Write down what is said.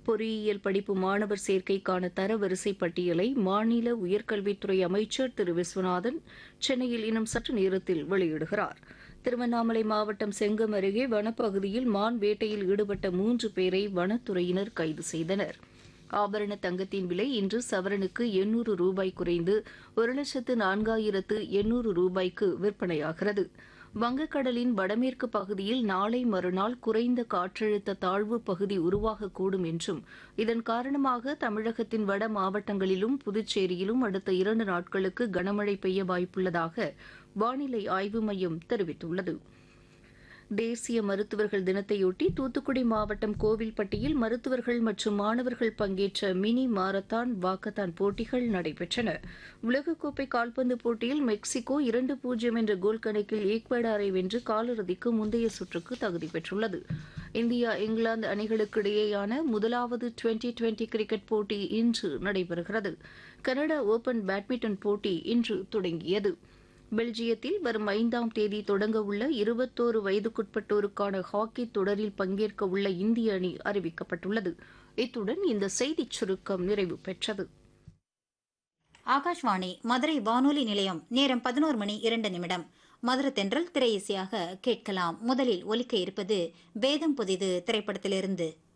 பொறியியல் படிப்பு மாணவர் சேர்க்கைக்கான தரவரிசை பட்டியலை மாநில உயர்கல்வித்துறை அமைச்சர் திரு விஸ்வநாதன் சென்னையில் இன்னும் சற்று நேரத்தில் வெளியிடுகிறார் திருவண்ணாமலை மாவட்டம் செங்கம் அருகே வனப்பகுதியில் மான் வேட்டையில் ஈடுபட்ட மூன்று பேரை வனத்துறையினர் கைது செய்தனர் ஆபரண தங்கத்தின் விலை இன்று சவரனுக்கு எண்ணூறு ரூபாய் குறைந்து ஒரு லட்சத்து நான்காயிரத்து எண்ணூறு ரூபாய்க்கு விற்பனையாகிறது வங்கக்கடலின் வடமேற்கு பகுதியில் நாளை மறுநாள் குறைந்த காற்றழுத்த தாழ்வு பகுதி உருவாகக்கூடும் என்றும் இதன் காரணமாக தமிழகத்தின் வட மாவட்டங்களிலும் புதுச்சேரியிலும் அடுத்த இரண்டு நாட்களுக்கு கனமழை பெய்ய வாய்ப்புள்ளதாக வானிலை ஆய்வு மையம் தெரிவித்துள்ளது தேசிய மருத்துவர்கள் தினத்தையொட்டி தூத்துக்குடி மாவட்டம் கோவில்பட்டியில் மருத்துவர்கள் மற்றும் மாணவர்கள் பங்கேற்ற மினி மாரத்தான் வாக்கத்தான் போட்டிகள் நடைபெற்றன உலகக்கோப்பை கால்பந்து போட்டியில் மெக்சிகோ இரண்டு பூஜ்ஜியம் என்ற கோல் கணக்கில் ஈக்வடாரை வென்று காலிறுதிக்கு முந்தைய சுற்றுக்கு தகுதி பெற்றுள்ளது இந்தியா இங்கிலாந்து அணிகளுக்கு இடையேயான முதலாவது டுவெண்டி டுவெண்டி கிரிக்கெட் போட்டி இன்று நடைபெறுகிறது கனடா ஓபன் பேட்மிண்டன் போட்டி இன்று தொடங்கியது பெல்ஜியத்தில் வரும் ஐந்தாம் தேதி தொடங்க உள்ள இருபத்தோரு வயதுக்குட்பட்டோருக்கான ஹாக்கி தொடரில் பங்கேற்க உள்ள இந்திய அணி அறிவிக்கப்பட்டுள்ளது இத்துடன் இந்த செய்திச் சுருக்கம் நிறைவு பெற்றது ஆகாஷ்வாணி மதுரை வானொலி நிலையம் நேரம் பதினோரு மணி இரண்டு நிமிடம் மதுரை தென்றல் திரை இசையாக கேட்கலாம் முதலில் ஒலிக்க இருப்பது வேதம் புதிது திரைப்படத்திலிருந்து